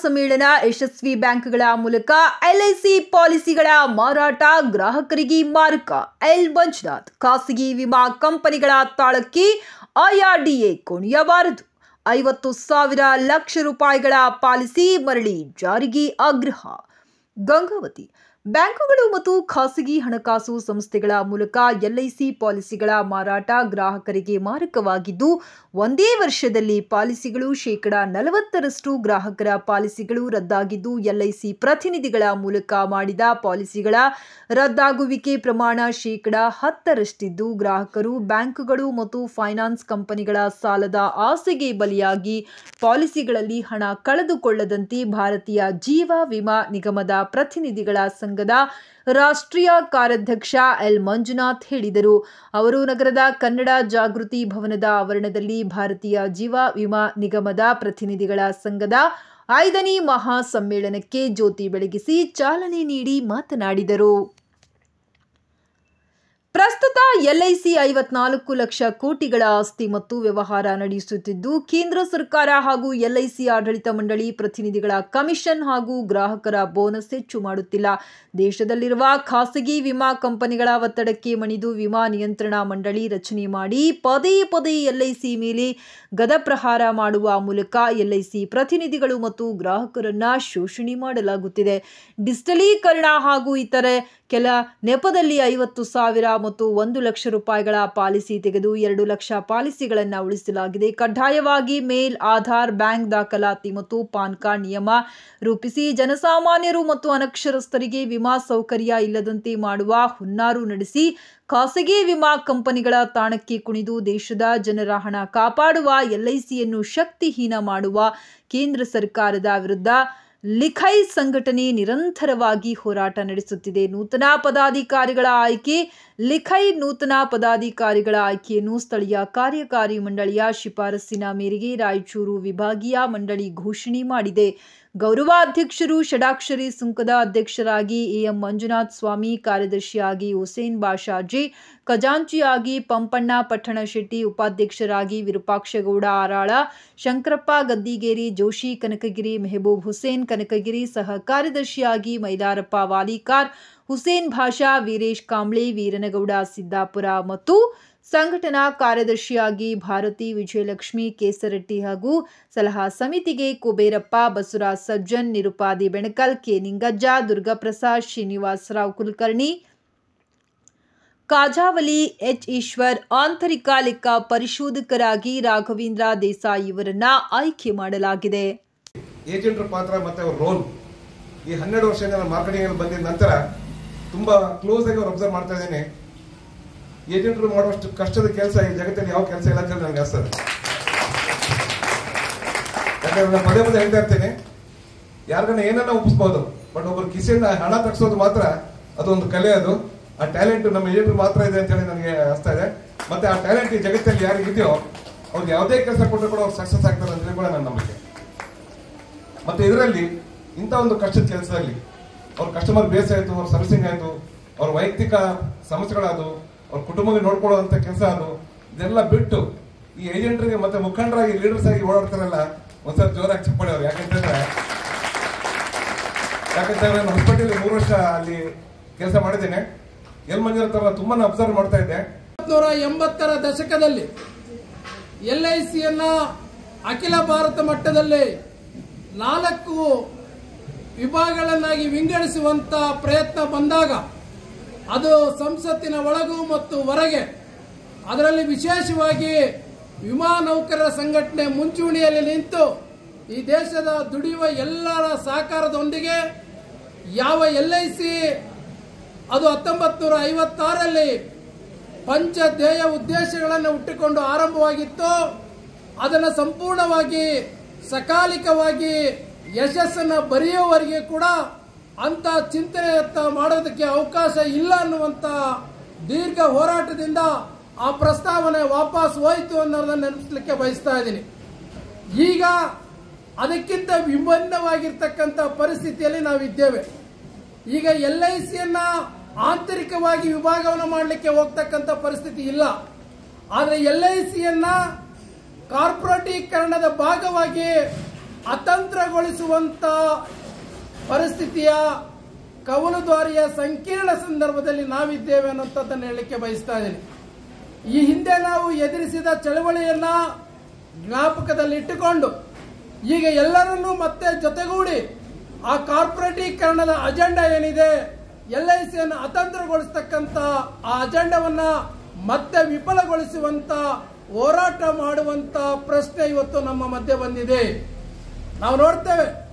ಮಹಾಸಮ್ಮೇಳನ ಯಶಸ್ವಿ ಬ್ಯಾಂಕ್ಗಳ ಮೂಲಕ ಎಲ್ಐಸಿ ಪಾಲಿಸಿಗಳ ಮಾರಾಟ ಗ್ರಾಹಕರಿಗೆ ಮಾರಕ ಎಲ್ ಮಂಜುನಾಥ್ ಖಾಸಗಿ ವಿಮಾ ಕಂಪನಿಗಳ ತಾಳಕ್ಕೆ ಐಆರ್ಡಿಎ ಕುಣಿಯಬಾರದು ಐವತ್ತು ಸಾವಿರ ಲಕ್ಷ ರೂಪಾಯಿಗಳ ಪಾಲಿಸಿ ಮರಳಿ ಜಾರಿಗೆ ಆಗ್ರಹ ಗಂಗಾವತಿ ಬ್ಯಾಂಕುಗಳು ಮತ್ತು ಖಾಸಗಿ ಹಣಕಾಸು ಸಂಸ್ಥೆಗಳ ಮೂಲಕ ಎಲ್ಐಸಿ ಪಾಲಿಸಿಗಳ ಮಾರಾಟ ಗ್ರಾಹಕರಿಗೆ ಮಾರಕವಾಗಿದ್ದು ಒಂದೇ ವರ್ಷದಲ್ಲಿ ಪಾಲಿಸಿಗಳು ಶೇಕಡ ನಲವತ್ತರಷ್ಟು ಗ್ರಾಹಕರ ಪಾಲಿಸಿಗಳು ರದ್ದಾಗಿದ್ದು ಎಲ್ಐಸಿ ಪ್ರತಿನಿಧಿಗಳ ಮೂಲಕ ಮಾಡಿದ ಪಾಲಿಸಿಗಳ ರದ್ದಾಗುವಿಕೆ ಪ್ರಮಾಣ ಶೇಕಡ ಹತ್ತರಷ್ಟಿದ್ದು ಗ್ರಾಹಕರು ಬ್ಯಾಂಕುಗಳು ಮತ್ತು ಫೈನಾನ್ಸ್ ಕಂಪನಿಗಳ ಸಾಲದ ಆಸೆಗೆ ಬಲಿಯಾಗಿ ಪಾಲಿಸಿಗಳಲ್ಲಿ ಹಣ ಕಳೆದುಕೊಳ್ಳದಂತೆ ಭಾರತೀಯ ಜೀವ ವಿಮಾ ನಿಗಮದ ಪ್ರತಿನಿಧಿಗಳ ಸಂಘದ ರಾಷ್ಟ್ರೀಯ ಕಾರ್ಯಾಧ್ಯಕ್ಷ ಎಲ್ ಮಂಜುನಾಥ್ ಹೇಳಿದರು ಅವರು ನಗರದ ಕನ್ನಡ ಜಾಗೃತಿ ಭವನದ ಆವರಣದಲ್ಲಿ ಭಾರತೀಯ ಜೀವ ವಿಮಾ ನಿಗಮದ ಪ್ರತಿನಿಧಿಗಳ ಸಂಘದ ಐದನೇ ಮಹಾ ಸಮ್ಮೇಳನಕ್ಕೆ ಜ್ಯೋತಿ ಬೆಳಗಿಸಿ ಚಾಲನೆ ನೀಡಿ ಮಾತನಾಡಿದರು ಪ್ರಸ್ತುತ ಎಲ್ಐಸಿ ಐವತ್ನಾಲ್ಕು ಲಕ್ಷ ಕೋಟಿಗಳ ಆಸ್ತಿ ಮತ್ತು ವ್ಯವಹಾರ ನಡೆಸುತ್ತಿದ್ದು ಕೇಂದ್ರ ಸರ್ಕಾರ ಹಾಗೂ ಎಲ್ಐಸಿ ಆಡಳಿತ ಮಂಡಳಿ ಪ್ರತಿನಿಧಿಗಳ ಕಮಿಷನ್ ಹಾಗೂ ಗ್ರಾಹಕರ ಬೋನಸ್ ಹೆಚ್ಚು ಮಾಡುತ್ತಿಲ್ಲ ದೇಶದಲ್ಲಿರುವ ಖಾಸಗಿ ವಿಮಾ ಕಂಪನಿಗಳ ಒತ್ತಡಕ್ಕೆ ಮಣಿದು ವಿಮಾ ನಿಯಂತ್ರಣ ಮಂಡಳಿ ರಚನೆ ಮಾಡಿ ಪದೇ ಪದೇ ಎಲ್ಐಸಿ ಮೇಲೆ ಗದಪ್ರಹಾರ ಮಾಡುವ ಮೂಲಕ ಎಲ್ಐಸಿ ಪ್ರತಿನಿಧಿಗಳು ಮತ್ತು ಗ್ರಾಹಕರನ್ನ ಶೋಷಣೆ ಮಾಡಲಾಗುತ್ತಿದೆ ಡಿಜಿಟಲೀಕರಣ ಹಾಗೂ ಇತರೆ ಕೆಲ ನೆಪದಲ್ಲಿ ಐವತ್ತು ಸಾವಿರ ಮತ್ತು ಒಂದು ಲಕ್ಷ ರೂಪಾಯಿಗಳ ಪಾಲಿಸಿ ತೆಗೆದು ಎರಡು ಲಕ್ಷ ಪಾಲಿಸಿಗಳನ್ನು ಉಳಿಸಲಾಗಿದೆ ಕಡ್ಡಾಯವಾಗಿ ಮೇಲ್ ಆಧಾರ್ ಬ್ಯಾಂಕ್ ದಾಖಲಾತಿ ಮತ್ತು ಪಾನ್ ಕಾರ್ಡ್ ನಿಯಮ ರೂಪಿಸಿ ಜನಸಾಮಾನ್ಯರು ಮತ್ತು ಅನಕ್ಷರಸ್ಥರಿಗೆ ವಿಮಾ ಸೌಕರ್ಯ ಇಲ್ಲದಂತೆ ಮಾಡುವ ಹುನ್ನಾರು ನಡೆಸಿ ಖಾಸಗಿ ವಿಮಾ ಕಂಪನಿಗಳ ತಾಣಕ್ಕೆ ಕುಣಿದು ದೇಶದ ಜನರ ಹಣ ಕಾಪಾಡುವ ಎಲ್ಐಸಿಯನ್ನು ಶಕ್ತಿಹೀನ ಮಾಡುವ ಕೇಂದ್ರ ಸರ್ಕಾರದ ವಿರುದ್ಧ ಲಿಖೈ ಸಂಘಟನೆ ನಿರಂತರವಾಗಿ ಹೋರಾಟ ನಡೆಸುತ್ತಿದೆ ನೂತನ ಪದಾಧಿಕಾರಿಗಳ ಆಯ್ಕೆ ಲಿಖೈ ನೂತನ ಪದಾಧಿಕಾರಿಗಳ ಆಯ್ಕೆಯನ್ನು ಸ್ಥಳೀಯ ಕಾರ್ಯಕಾರಿ ಮಂಡಳಿಯ ಶಿಫಾರಸ್ಸಿನ ಮೇರೆಗೆ ರಾಯಚೂರು ವಿಭಾಗೀಯ ಮಂಡಳಿ ಘೋಷಣೆ ಮಾಡಿದೆ ಗೌರವಾಧ್ಯಕ್ಷರು ಷಡಾಕ್ಷರಿ ಸುಂಕದ ಅಧ್ಯಕ್ಷರಾಗಿ ಎಎಂ ಮಂಜುನಾಥ್ ಸ್ವಾಮಿ ಕಾರ್ಯದರ್ಶಿಯಾಗಿ ಹುಸೇನ್ ಬಾಷಾಜಿ ಖಜಾಂಚಿಯಾಗಿ ಪಂಪಣ್ಣ ಪಟ್ಟಣ ಶೆಟ್ಟಿ ಉಪಾಧ್ಯಕ್ಷರಾಗಿ ವಿರೂಪಾಕ್ಷಗೌಡ ಆರಾಳ ಶಂಕರಪ್ಪ ಗದ್ದಿಗೇರಿ ಜೋಶಿ ಕನಕಗಿರಿ ಮೆಹಬೂಬ್ ಹುಸೇನ್ ಕನಕಗಿರಿ ಸಹ ಕಾರ್ಯದರ್ಶಿಯಾಗಿ ಮೈಲಾರಪ್ಪ ವಾಲಿಕಾರ್ ಹುಸೇನ್ ಭಾಷಾ ವೀರೇಶ್ ಕಾಂಬ್ಳೆ ವೀರನಗೌಡ ಸಿದ್ದಾಪುರ ಮತ್ತು ಸಂಘಟನಾ ಕಾರ್ಯದರ್ಶಿಯಾಗಿ ಭಾರತಿ ವಿಜಯಲಕ್ಷ್ಮಿ ಕೇಸರಟ್ಟಿ ಹಾಗೂ ಸಲಹಾ ಸಮಿತಿಗೆ ಕುಬೇರಪ್ಪ ಬಸವರಾಜ್ ಸಜ್ಜನ್ ನಿರುಪಾದಿ ಬೆಣಕಲ್ ಕೆ ನಿಂಗಜ್ಜ ದುರ್ಗಾಪ್ರಸಾದ್ ಶ್ರೀನಿವಾಸರಾವ್ ಕುಲಕರ್ಣಿ ಕಾಜಾವಲಿ ಎಚ್ ಈಶ್ವರ್ ಆಂತರಿಕ ಲೆಕ್ಕ ಪರಿಶೋಧಕರಾಗಿ ರಾಘವೇಂದ್ರ ದೇಸಾಯಿ ಇವರನ್ನ ಆಯ್ಕೆ ಮಾಡಲಾಗಿದೆ ಏಜೆಂಟ್ರ ಪಾತ್ರ ಮತ್ತೆ ಅವ್ರ ರೋಲ್ ಈ ಹನ್ನೆರಡು ವರ್ಷದಿಂದ ನಾನು ಮಾರ್ಕೆಟಿಂಗ್ ಅಲ್ಲಿ ಬಂದಿದ ನಂತರ ತುಂಬಾ ಕ್ಲೋಸ್ ಆಗಿ ಅವ್ರು ಅಬ್ಸರ್ವ್ ಮಾಡ್ತಾ ಇದ್ದೀನಿ ಏಜೆಂಟ್ರು ಮಾಡುವಷ್ಟು ಕಷ್ಟದ ಕೆಲಸ ಈ ಜಗತ್ತಲ್ಲಿ ಯಾವ ಕೆಲಸ ಇಲ್ಲ ಅಂತ ಹೇಳಿ ನನಗೆ ಅನಿಸ್ತದೆ ಯಾಕಂದ್ರೆ ನಾನು ಪದೇ ಪದೇ ಹೇಳ್ತಾ ಇರ್ತೇನೆ ಯಾರಿಗನ್ನ ಏನನ್ನ ಒಪ್ಪಿಸ್ಬೋದು ಬಟ್ ಒಬ್ಬರು ಕಿಸೆಯಿಂದ ಹಣ ತಗ್ಸೋದು ಮಾತ್ರ ಅದೊಂದು ಕಲೆ ಅದು ಆ ಟ್ಯಾಲೆಂಟ್ ನಮ್ಮ ಏಜೆಂಟ್ ಮಾತ್ರ ಇದೆ ಅಂತ ಹೇಳಿ ನನಗೆ ಅನಿಸ್ತಾ ಇದೆ ಮತ್ತೆ ಆ ಟ್ಯಾಲೆಂಟ್ ಈ ಜಗತ್ತಲ್ಲಿ ಯಾರಿಗಿದೆಯೋ ಅವ್ರಿಗೆ ಯಾವುದೇ ಕೆಲಸ ಕೊಟ್ಟರು ಕೂಡ ಅವ್ರು ಸಕ್ಸಸ್ ಆಗ್ತಾರೆ ಅಂತ ಹೇಳಿ ಕೂಡ ನನ್ನ ನಂಬಿಕೆ ಮತ್ತೆ ಇದರಲ್ಲಿ ಇಂಥ ಒಂದು ಕಷ್ಟದ ಕೆಲಸದಲ್ಲಿ ಅವ್ರ ಕಸ್ಟಮರ್ ಬೇಸ್ ಆಯ್ತು ಅವ್ರ ಸರ್ವಿಸಿಂಗ್ ಆಯ್ತು ಅವ್ರ ವೈಯಕ್ತಿಕ ಸಮಸ್ಯೆಗಳಾದು ಅವ್ರ ಕುಟುಂಬಕ್ಕೆ ನೋಡ್ಕೊಳ್ಳುವಂತ ಕೆಲಸ ಅದು ಇದೆಲ್ಲ ಬಿಟ್ಟು ಈ ಏಜೆಂಟ್ರಿಗೆ ಮತ್ತೆ ಮುಖಂಡರಾಗಿ ಲೀಡರ್ಸ್ ಆಗಿ ಓಡಾಡ್ತಾರಲ್ಲ ಒಂದ್ಸಲ ಜೋರಾಗಿ ಚಪ್ಪಾಳೆ ಅವ್ರು ಯಾಕಂತಂದ್ರೆ ಯಾಕಂತಂದ್ರೆ ನಾನು ಹೊಸಪೇಟೆಯಲ್ಲಿ ಮೂರು ವರ್ಷ ಅಲ್ಲಿ ಕೆಲಸ ಮಾಡಿದ್ದೇನೆ ಎಲ್ ಮಂಜುನಾಥ್ ಅವ್ರನ್ನ ತುಂಬಾ ಅಬ್ಸರ್ವ್ ಮಾಡ್ತಾ ಇದ್ದೆ ನೂರ ಎಂಬತ್ತರ ದಶಕದಲ್ಲಿ ಎಲ್ ಐ ಸಿಯನ್ನ ಅಖಿಲ ಭಾರತ ಮಟ್ಟದಲ್ಲಿ ನಾಲ್ಕು ವಿಭಾಗಗಳನ್ನಾಗಿ ವಿಂಗಡಿಸುವಂತ ಪ್ರಯತ್ನ ಬಂದಾಗ ಅದು ಸಂಸತ್ತಿನ ಒಳಗೂ ಮತ್ತು ಹೊರಗೆ ಅದರಲ್ಲಿ ವಿಶೇಷವಾಗಿ ವಿಮಾ ನೌಕರರ ಸಂಘಟನೆ ಮುಂಚೂಣಿಯಲ್ಲಿ ನಿಂತು ಈ ದೇಶದ ದುಡಿಯುವ ಎಲ್ಲರ ಸಹಕಾರದೊಂದಿಗೆ ಯಾವ ಎಲ್ ಐ ಸಿ ಅದು ಹತ್ತೊಂಬತ್ತು ನೂರ ಐವತ್ತಾರರಲ್ಲಿ ಪಂಚ ಧ್ಯೇಯ ಉದ್ದೇಶಗಳನ್ನು ಹುಟ್ಟಿಕೊಂಡು ಆರಂಭವಾಗಿತ್ತು ಅದನ್ನು ಸಂಪೂರ್ಣವಾಗಿ ಸಕಾಲಿಕವಾಗಿ ಯಶಸ್ಸನ್ನು ಬರೆಯುವವರೆಗೆ ಕೂಡ ಅಂತ ಚಿಂತನೆಯತ್ತ ಮಾಡೋದಕ್ಕೆ ಅವಕಾಶ ಇಲ್ಲ ಅನ್ನುವಂತ ದೀರ್ಘ ಹೋರಾಟದಿಂದ ಆ ಪ್ರಸ್ತಾವನೆ ವಾಪಸ್ ಹೋಯಿತು ಅನ್ನೋದನ್ನ ನೆನಪಿಸಲಿಕ್ಕೆ ಬಯಸ್ತಾ ಇದ್ದೀನಿ ಈಗ ಅದಕ್ಕಿಂತ ವಿಭಿನ್ನವಾಗಿರ್ತಕ್ಕಂಥ ಪರಿಸ್ಥಿತಿಯಲ್ಲಿ ನಾವಿದ್ದೇವೆ ಈಗ ಎಲ್ ಐ ಸಿಯನ್ನ ಆಂತರಿಕವಾಗಿ ವಿಭಾಗವನ್ನು ಮಾಡಲಿಕ್ಕೆ ಹೋಗ್ತಕ್ಕಂಥ ಪರಿಸ್ಥಿತಿ ಇಲ್ಲ ಆದರೆ ಎಲ್ ಐ ಸಿಯನ್ನ ಕಾರ್ಪೊರೇಟೀಕರಣದ ಭಾಗವಾಗಿ ಅತಂತ್ರಗೊಳಿಸುವಂತ ಪರಿಸ್ಥಿತಿಯ ಕವಲುದ್ವಾರಿಯ ಸಂಕೀರ್ಣ ಸಂದರ್ಭದಲ್ಲಿ ನಾವಿದ್ದೇವೆ ಅನ್ನೋಂಥದ್ದನ್ನು ಹೇಳಲಿಕ್ಕೆ ಬಯಸ್ತಾ ಇದ್ದೀನಿ ಈ ಹಿಂದೆ ನಾವು ಎದುರಿಸಿದ ಚಳವಳಿಯನ್ನ ಜ್ಞಾಪಕದಲ್ಲಿಟ್ಟುಕೊಂಡು ಈಗ ಎಲ್ಲರನ್ನೂ ಮತ್ತೆ ಜೊತೆಗೂಡಿ ಆ ಕಾರ್ಪೊರೇಟೀಕರಣದ ಅಜೆಂಡಾ ಏನಿದೆ ಎಲ್ ಐ ಸಿಯನ್ನು ಅತಂತ್ರಗೊಳಿಸ್ತಕ್ಕಂಥ ಆ ಅಜೆಂಡವನ್ನ ಮತ್ತೆ ವಿಫಲಗೊಳಿಸುವಂತ ಹೋರಾಟ ಮಾಡುವಂತ ಪ್ರಶ್ನೆ ಇವತ್ತು ನಮ್ಮ ಮಧ್ಯೆ ಬಂದಿದೆ ನಾವು ನೋಡ್ತೇವೆ